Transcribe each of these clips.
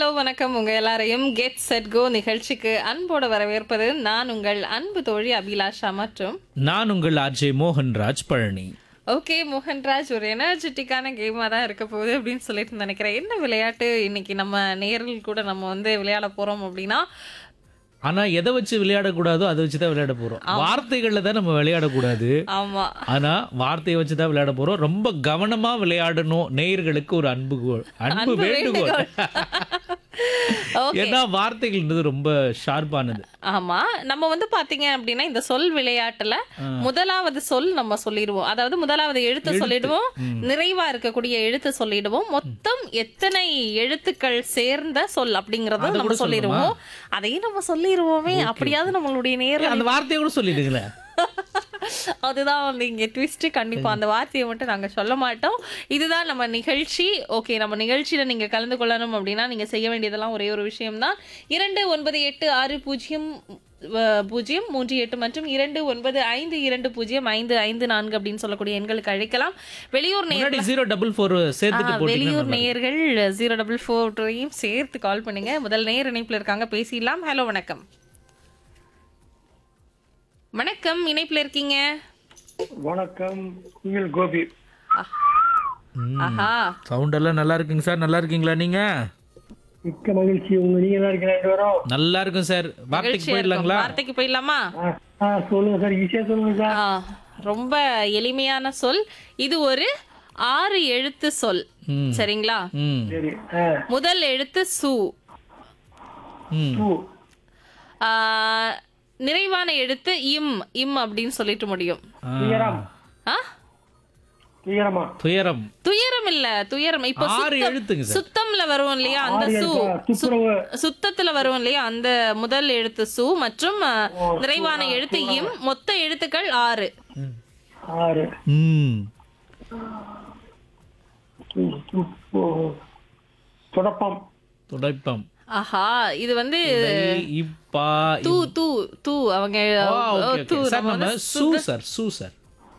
Hello வணக்கம் உங்க எல்லாரையும் கெட் செட் கோ நிகழ்ச்சிக்கு அன்போடு வரவேற்பது நான் உங்கள் அன்பு தோழி அபிலாஷா மற்றும் நான் உங்கள் ஆர்ஜே மோகன்ராஜ் பழனி ஓகே மோகன்ராஜ் ஒரு எனர்ஜெட்டிக்கான கேமாக தான் இருக்க போகுது அப்படின்னு சொல்லிட்டு நினைக்கிறேன் என்ன விளையாட்டு இன்னைக்கு நம்ம நேரில் கூட நம்ம வந்து விளையாட போறோம் அப்படின்னா ஆனா எதை வச்சு விளையாடக்கூடாதோ அதை வச்சு தான் விளையாட போறோம் வார்த்தைகள்ல தான் நம்ம விளையாடக்கூடாது ஆமா ஆனா வார்த்தையை வச்சு தான் விளையாட போறோம் ரொம்ப கவனமா விளையாடணும் நேயர்களுக்கு ஒரு அன்புகோள் அன்பு அன்பு வேண்டுகோள் ஓகே ஏன்னா வார்த்தைகள்ன்றது ரொம்ப ஷார்ப்பானது ஆமா நம்ம வந்து பாத்தீங்க அப்படின்னா இந்த சொல் விளையாட்டுல முதலாவது சொல் நம்ம சொல்லிடுவோம் அதாவது முதலாவது எழுத்து சொல்லிடுவோம் நிறைவா இருக்கக்கூடிய எழுத்து சொல்லிடுவோம் மொத்தம் எத்தனை எழுத்துக்கள் சேர்ந்த சொல் அப்படிங்கறத அதை நம்ம கூட சொல்லிடுவோம் அதையும் நம்ம சொல்லிடுவோமே அப்படியாவது நம்மளுடைய நேரம் அந்த வார்த்தையை கூட சொல்லிடுங்களேன் அதுதான் வந்து இங்க ட்விஸ்ட் கண்டிப்பா அந்த வார்த்தையை மட்டும் நாங்க சொல்ல மாட்டோம் இதுதான் நம்ம நிகழ்ச்சி ஓகே நம்ம நிகழ்ச்சியில நீங்க கலந்து கொள்ளணும் அப்படின்னா நீங்க செய்ய வேண்டியதெல்லாம் ஒரே ஒரு விஷயம் தான் இரண்டு ஒன்பது எட்டு ஆறு பூஜ்ஜியம் அஹ், பூஜ்ஜியம் மூன்று எட்டு மற்றும் இரண்டு ஒன்பது ஐந்து இரண்டு பூஜ்ஜியம் ஐந்து ஐந்து நான்கு அப்படின்னு சொல்லக்கூடிய எண்களுக்கு அழைக்கலாம் வெளியூர் நேர் முன்னாடி ஜீரோ டபுள் ஃபோர் சேர்த்துட்டு ஆ, போட்டீங்கன்னா வெளியூர் நேயர்கள் ஜீரோ டபுள் ஃபோர்டையும் சேர்த்து கால் பண்ணுங்க முதல் நேர் இணைப்புல இருக்காங்க பேசிடலாம் ஹலோ வணக்கம் வணக்கம் இணைப்புல இருக்கீங்க வணக்கம் குயில் கோபி ஆஹா சவுண்ட் எல்லாம் நல்லா இருக்குங்க சார் நல்லா இருக்கீங்களா நீங்க மிக்க மகிழ்ச்சி உங்க நீங்க தான் இருக்கிற ரெண்டு பேரும் நல்லா இருக்கும் சார் வார்த்தைக்கு மகிழ்ச்சியா இருக்கும். போயிடலாங்களா வார்த்தைக்கு போயிடலாமா ஆ, ஆ, சொல்லுங்க சார் ஈஸியா சொல்லுங்க சார் ஆ, ரொம்ப எளிமையான சொல் இது ஒரு ஆறு எழுத்து சொல் ம். சரிங்களா ம் சரி ஆ, முதல் எழுத்து சு ம் பூ ஆ, நிறைவான எழுத்து இம் இம் அப்படின்னு சொல்லிட்டு முடியும் துயரம் ஆ? துயரமா துயரம் துயரம் இல்ல துயரம் இப்போ ஆறு சுத்தம் எழுத்துங்க சார் சுத்தம்ல வரும் இல்லையா அந்த ஆறு சு எழுத்தா? துப்புரவு சுத்தத்துல வரும் இல்லையா அந்த முதல் எழுத்து சு மற்றும் ஆ, நிறைவான எழுத்து இம் மொத்த எழுத்துக்கள் ஆறு ஆறு ம் து- து- ஓ. துடப்பம் துடைப்பம் ஆஹா இது வந்து இதை, இப்பா தூ தூ தூ அவங்க ஆ, ஓ, ஓகே, ஓகே. தூ சார் நம்ம நம்ம வந்து சூ சார் சூ சார்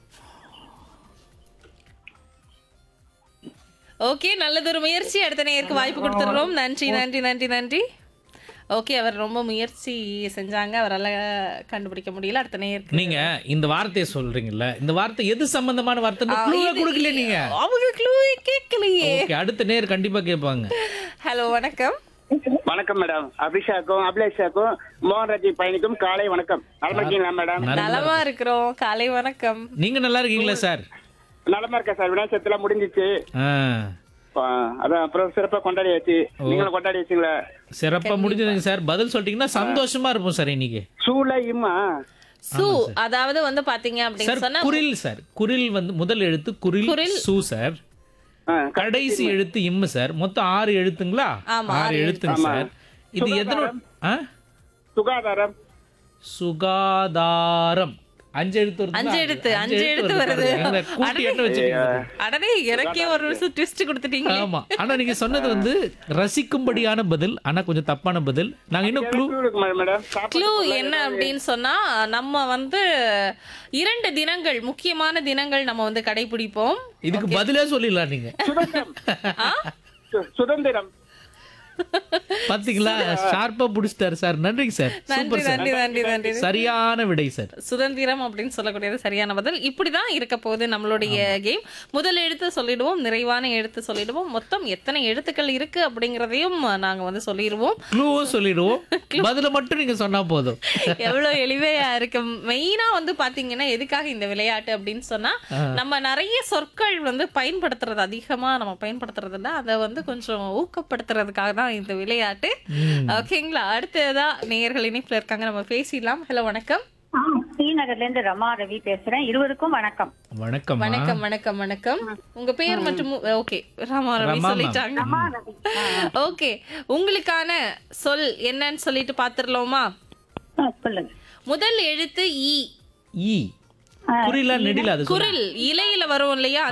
ஓகே நல்லதொரு முயற்சி அடுத்த நேருக்கு வாய்ப்பு கொடுத்துடுறோம் நன்றி நன்றி நன்றி நன்றி ஓகே அவர் ரொம்ப முயற்சி செஞ்சாங்க அவரால் கண்டுபிடிக்க முடியல அடுத்த நேருக்கு நீங்க இந்த வார்த்தையை சொல்றீங்கல்ல இந்த வார்த்தை எது சம்பந்தமான வார்த்தை க்ளூவே கொடுக்கல நீங்க அவங்க க்ளூ கேட்கலையே ஓகே அடுத்த நேர் கண்டிப்பா கேட்பாங்க ஹலோ வணக்கம் வணக்கம் மேடம் அபிஷாக்கும் அபிலேஷாக்கும் மோகன்ராஜி பயணிக்கும் காலை வணக்கம் நலமா இருக்கீங்களா மேடம் நலமா இருக்கிறோம் காலை வணக்கம் நீங்க நல்லா இருக்கீங்களா சார் நலமா இருக்கேன் சார் விநாயகத்துல முடிஞ்சிச்சு ஆ ஆ, அதான் அப்புறம் சிறப்பா கொண்டாடியாச்சு நீங்களும் கொண்டாடி வச்சுங்களா சிறப்பா முடிஞ்சதுங்க சார் பதில் சொல்லிட்டீங்கன்னா சந்தோஷமா இருப்போம் சார் இன்னைக்கு சூல இம்மா சு அதாவது வந்து பாத்தீங்க அப்படின்னு சார் சொன்னா குரில் சார் குரில் வந்து முதல் எழுத்து குரில் குரில். சூ சார் ஆ, கடைசி எழுத்து இம்மு சார் மொத்தம் ஆறு எழுத்துங்களா ஆமா, ஆறு எழுத்துங்க சார் இது எதனோட ஆ? சுகாதாரம் சுகாதாரம் அஞ்சு எழுத்து வருதுங்களா? அஞ்சு எழுத்து, அஞ்சு எழுத்து வருது. எங்களை கூட்டி என்ன வச்சுக்கோங்க அடனே எனக்கே ஒரு நிமிஷம் ட்விஸ்ட் கொடுத்துட்டீங்க ஆமா ஆனா நீங்க சொன்னது வந்து ரசிக்கும்படியான பதில் ஆனா கொஞ்சம் தப்பான பதில் நாங்க இன்னும் க்ளூ Clue இருக்கு மே- மேடம் சாப்பாடு க்ளூ என்ன அப்படின்னு சொன்னா நம்ம வந்து இரண்டு தினங்கள் முக்கியமான தினங்கள் நம்ம வந்து கடைபிடிப்போம் இதுக்கு பதிலே சொல்லிடலாம் நீங்க சுதந்திரம் சு- சுதந்திரம் பாத்தீங்களா ஷார்ப்பா புடிச்சிட்டாரு சார் நன்றிங்க சார் நன்றி சூப்பர் சார் நன்றி நன்றி நன்றி சரியான விடை சார் சுதந்திரம் அப்படின்னு சொல்லக்கூடியது சரியான பதில் இப்படிதான் இருக்க போகுது நம்மளுடைய கேம் முதல் எழுத்து சொல்லிடுவோம் நிறைவான எழுத்து சொல்லிடுவோம் மொத்தம் எத்தனை எழுத்துக்கள் இருக்கு அப்படிங்கறதையும் நாங்க வந்து சொல்லிடுவோம் க்ளூவும் சொல்லிடுவோம் பதில மட்டும் நீங்க சொன்னா போதும் எவ்வளவு எளிமையா இருக்கு மெயினா வந்து பாத்தீங்கன்னா எதுக்காக இந்த விளையாட்டு அப்படின்னு சொன்னா நம்ம நிறைய சொற்கள் வந்து பயன்படுத்துறது அதிகமா நம்ம பயன்படுத்துறது இல்ல அதை வந்து கொஞ்சம் ஊக்கப்படுத்துறதுக்காக தான் இந்த விளையாட்டு ஓகேங்களா அடுத்ததா நேயர்கள் இணைப்புல இருக்காங்க நம்ம பேசிடலாம் ஹலோ வணக்கம் ஸ்ரீநகர்ல இருந்து ரமா ரவி பேசுறேன் இருவருக்கும் வணக்கம் வணக்கம் வணக்கம் வணக்கம் வணக்கம் உங்க பேர் மற்றும் ஓகே ராமா ரவி ரமா ma'am. சொல்லிட்டாங்க ஓகே உங்களுக்கான சொல் என்னன்னு சொல்லிட்டு பாத்துடலாமா ஆ, சொல்லுங்க முதல் எழுத்து இ ஈ குறிலா நெடில அது சொல்லுங்க. குரில் இலையில வரும் இல்லையா